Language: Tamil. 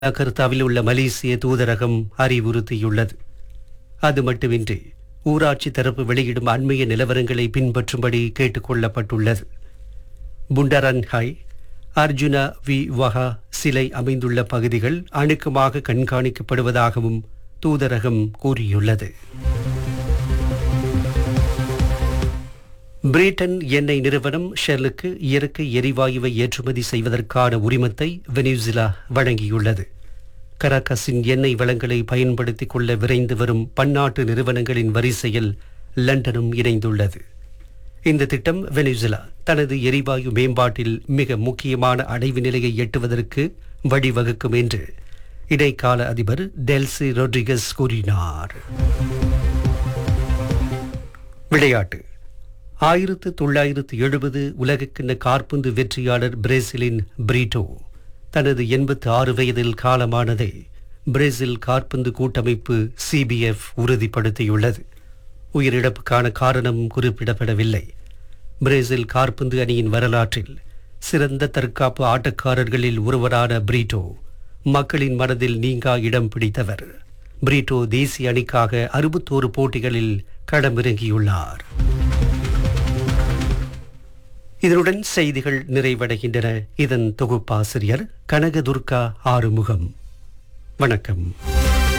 ஜகார்த்தாவில் உள்ள மலேசிய தூதரகம் அறிவுறுத்தியுள்ளது அது மட்டுமின்றி ஊராட்சி தரப்பு வெளியிடும் அண்மைய நிலவரங்களை பின்பற்றும்படி கேட்டுக்கொள்ளப்பட்டுள்ளது புண்டரன்ஹாய் அர்ஜுனா வி வஹா சிலை அமைந்துள்ள பகுதிகள் அணுக்கமாக கண்காணிக்கப்படுவதாகவும் தூதரகம் கூறியுள்ளது பிரிட்டன் எண்ணெய் நிறுவனம் ஷெல்லுக்கு இயற்கை எரிவாயுவை ஏற்றுமதி செய்வதற்கான உரிமத்தை வெனிசுலா வழங்கியுள்ளது கராகஸின் எண்ணெய் வளங்களை பயன்படுத்திக் கொள்ள விரைந்து வரும் பன்னாட்டு நிறுவனங்களின் வரிசையில் லண்டனும் இணைந்துள்ளது இந்த திட்டம் வெனிசுலா தனது எரிவாயு மேம்பாட்டில் மிக முக்கியமான அடைவு நிலையை எட்டுவதற்கு வழிவகுக்கும் என்று இடைக்கால அதிபர் டெல்சி ரொட்ரிகஸ் கூறினார் விளையாட்டு ஆயிரத்து தொள்ளாயிரத்து எழுபது உலகக்கிண்ண காற்பந்து வெற்றியாளர் பிரேசிலின் பிரீட்டோ தனது எண்பத்து ஆறு வயதில் காலமானதை பிரேசில் காற்பந்து கூட்டமைப்பு சிபிஎஃப் உறுதிப்படுத்தியுள்ளது உயிரிழப்புக்கான காரணம் குறிப்பிடப்படவில்லை பிரேசில் காற்பந்து அணியின் வரலாற்றில் சிறந்த தற்காப்பு ஆட்டக்காரர்களில் ஒருவரான பிரீட்டோ மக்களின் மனதில் நீங்கா இடம் பிடித்தவர் பிரீட்டோ தேசிய அணிக்காக அறுபத்தோரு போட்டிகளில் களமிறங்கியுள்ளார் இதனுடன் செய்திகள் நிறைவடைகின்றன இதன் தொகுப்பாசிரியர் கனகதுர்கா ஆறுமுகம் வணக்கம்